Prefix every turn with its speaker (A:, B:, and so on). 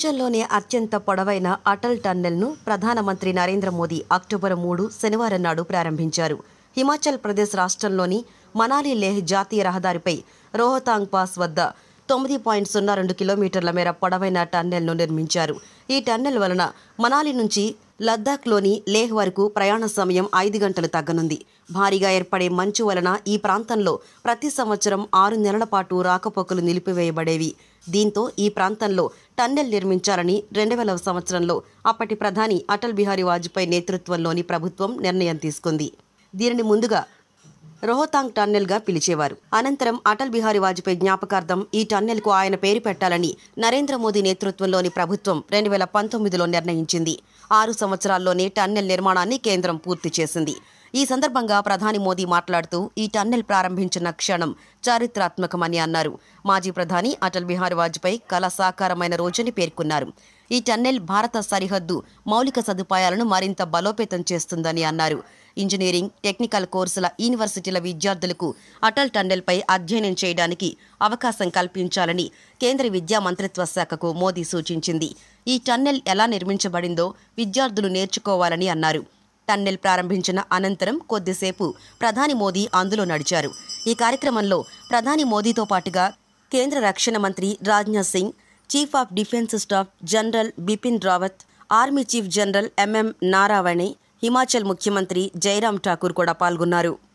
A: ప్రపంచంలోనే అత్యంత పొడవైన అటల్ టన్నెల్ను ప్రధానమంత్రి నరేంద్ర మోదీ అక్టోబర్ మూడు శనివారం నాడు ప్రారంభించారు హిమాచల్ ప్రదేశ్ రాష్ట్రంలోని మనాలి లేహ్ జాతీయ రహదారిపై రోహతాంగ్ పాస్ వద్ద తొమ్మిది పాయింట్ సున్నా రెండు కిలోమీటర్ల మేర పొడవైన టన్నెల్ను నిర్మించారు ఈ టన్నెల్ వలన మనాలి నుంచి లద్దాఖ్లోని లేహ్ వరకు ప్రయాణ సమయం ఐదు గంటలు తగ్గనుంది భారీగా ఏర్పడే మంచు వలన ఈ ప్రాంతంలో ప్రతి సంవత్సరం ఆరు నెలల పాటు రాకపోకలు నిలిపివేయబడేవి దీంతో ఈ ప్రాంతంలో టన్నెల్ నిర్మించాలని రెండు వేల సంవత్సరంలో అప్పటి ప్రధాని అటల్ బిహారీ వాజ్పేయి నేతృత్వంలోని ప్రభుత్వం నిర్ణయం తీసుకుంది దీనిని ముందుగా రోహతాంగ్ టన్నెల్గా పిలిచేవారు అనంతరం అటల్ బిహారీ వాజ్పేయి జ్ఞాపకార్థం ఈ టన్నెల్కు ఆయన పేరు పెట్టాలని నరేంద్ర మోదీ నేతృత్వంలోని ప్రభుత్వం రెండు వేల పంతొమ్మిదిలో నిర్ణయించింది ఆరు సంవత్సరాల్లోనే టన్నెల్ నిర్మాణాన్ని కేంద్రం పూర్తి చేసింది ఈ సందర్భంగా ప్రధాని మోదీ మాట్లాడుతూ ఈ టన్నెల్ ప్రారంభించిన క్షణం చారిత్రాత్మకమని అన్నారు మాజీ ప్రధాని అటల్ బిహారీ వాజ్పేయి కళ సాకారమైన రోజని పేర్కొన్నారు ఈ టన్నెల్ భారత సరిహద్దు మౌలిక సదుపాయాలను మరింత బలోపేతం చేస్తుందని అన్నారు ఇంజనీరింగ్ టెక్నికల్ కోర్సుల యూనివర్సిటీల విద్యార్థులకు అటల్ టన్నెల్పై అధ్యయనం చేయడానికి అవకాశం కల్పించాలని కేంద్ర విద్యా మంత్రిత్వ శాఖకు మోదీ సూచించింది ఈ టన్నెల్ ఎలా నిర్మించబడిందో విద్యార్థులు నేర్చుకోవాలని అన్నారు టన్నెల్ ప్రారంభించిన అనంతరం కొద్దిసేపు ప్రధాని మోదీ అందులో నడిచారు ఈ కార్యక్రమంలో ప్రధాని మోదీతో పాటుగా కేంద్ర రక్షణ మంత్రి Rajnath Singh chief of defence staff general Bipin Rawat army chief general M M Naravane Himachal ముఖ్యమంత్రి జైరామ్ ఠాకూర్ కూడా పాల్గొన్నారు